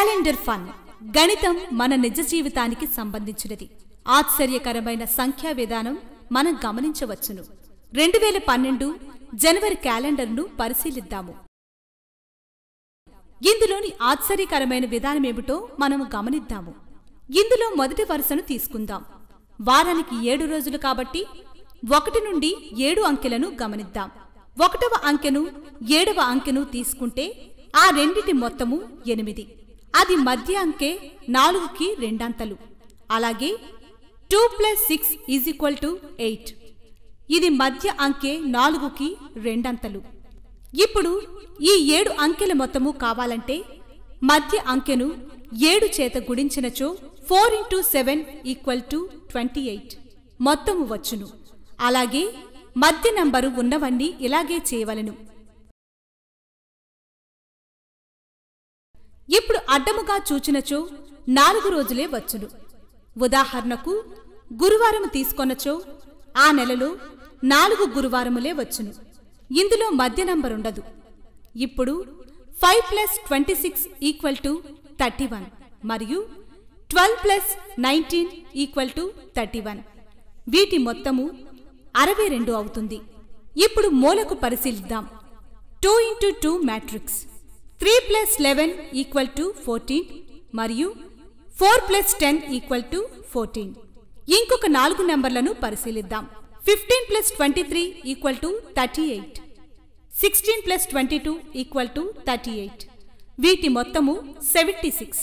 calendar fun గణితం మన నిజ జీవితానికి సంబంధించినది ఆశ్చర్యకరమైన సంఖ్యా విధానం మనం గమనించవచ్చును రెండు వేల పన్నెండు జనవరి క్యాలెండర్ను పరిశీలిద్దాము ఇందులోని ఆశ్చర్యకరమైన విధానమేమిటో మనము గమనిద్దాము ఇందులో మొదటి వరుసను తీసుకుందాం వారానికి ఏడు రోజులు కాబట్టి ఒకటి నుండి ఏడు అంకెలను గమనిద్దాం ఒకటవ అంకెను ఏడవ అంకెను తీసుకుంటే ఆ రెండిటి మొత్తము ఎనిమిది అది మధ్య అంకె నాలుగుకి రెండంతలు అలాగే two plus six is equal to eight ఇది మధ్య అంకె నాలుగుకి రెండంతలు ఇప్పుడు ఈ ఏడు అంకెల మొత్తము కావాలంటే మధ్య అంకెను ఏడు చేత గుడించినచో four into seven equal to twenty eight మొత్తము వచ్చును అలాగే మధ్య నంబరు ఉన్నవన్నీ ఇలాగే చేయవలెను ఇప్పుడు అడ్డముగా చూచినచో నాలుగు రోజులే వచ్చును ఉదాహరణకు గురువారము తీసుకొనచో ఆ నెలలో నాలుగు గురువారములే వచ్చును ఇందులో మధ్య నంబర్ ఉండదు ఇప్పుడు five plus twenty six equal to thirty one మరియు twelve plus nineteen equal to thirty one వీటి మొత్తము అరవై రెండు అవుతుంది ఇప్పుడు మూలకు పరిశీలిద్దాం two into two matrix three plus eleven equal to fourteen మరియు four plus ten equal to fourteen ఇంకొక నాలుగు నెంబర్లను పరిశీలిద్దాం fifteen plus twenty three equal to thirty eight sixteen plus twenty two equal to thirty eight వీటి మొత్తము seventy six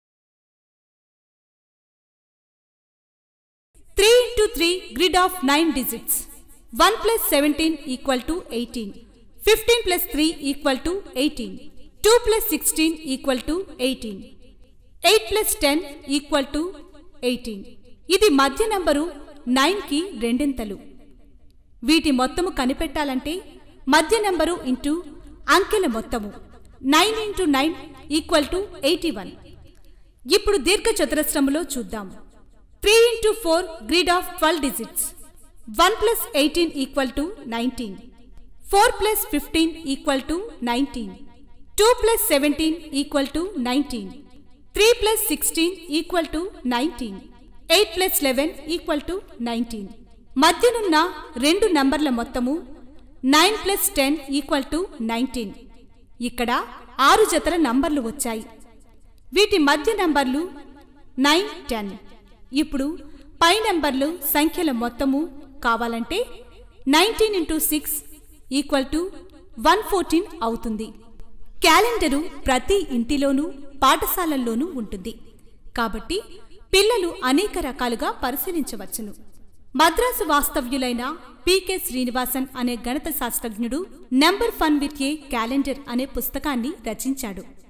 three into three grid of nine digits one plus seventeen equal to eighteen fifteen plus three equal to eighteen two plus sixteen equal to eighteen eight plus ten equal to eighteen ఇది మధ్య number నైన్కి రెండింతలు వీటి మొత్తము కనిపెట్టాలంటే మధ్య number into అంకెల మొత్తము nine into nine equal to eighty one ఇప్పుడు దీర్ఘ చతురస్రములో చూద్దాం three into four grid of twelve digits one plus eighteen equal to nineteen four plus fifteen equal to nineteen two plus seventeen equal to nineteen three plus sixteen equal to nineteen eight plus eleven equal to nineteen మధ్యనున్న రెండు నంబర్ల మొత్తము nine plus ten equal to nineteen ఇక్కడ ఆరు జతల నంబర్లు వచ్చాయి వీటి మధ్య నంబర్లు నైన్ టెన్ ఇప్పుడు పై నంబర్లు సంఖ్యల మొత్తము కావాలంటే nineteen into six equal to one fourteen అవుతుంది క్యాలెండరు ప్రతి ఇంటిలోనూ పాఠశాలల్లోనూ ఉంటుంది కాబట్టి పిల్లలు అనేక రకాలుగా పరిశీలించవచ్చును మద్రాసు వాస్తవ్యులైన పీకే శ్రీనివాసన్ అనే గణిత శాస్త్రజ్ఞుడు number fun with a calendar అనే పుస్తకాన్ని రచించాడు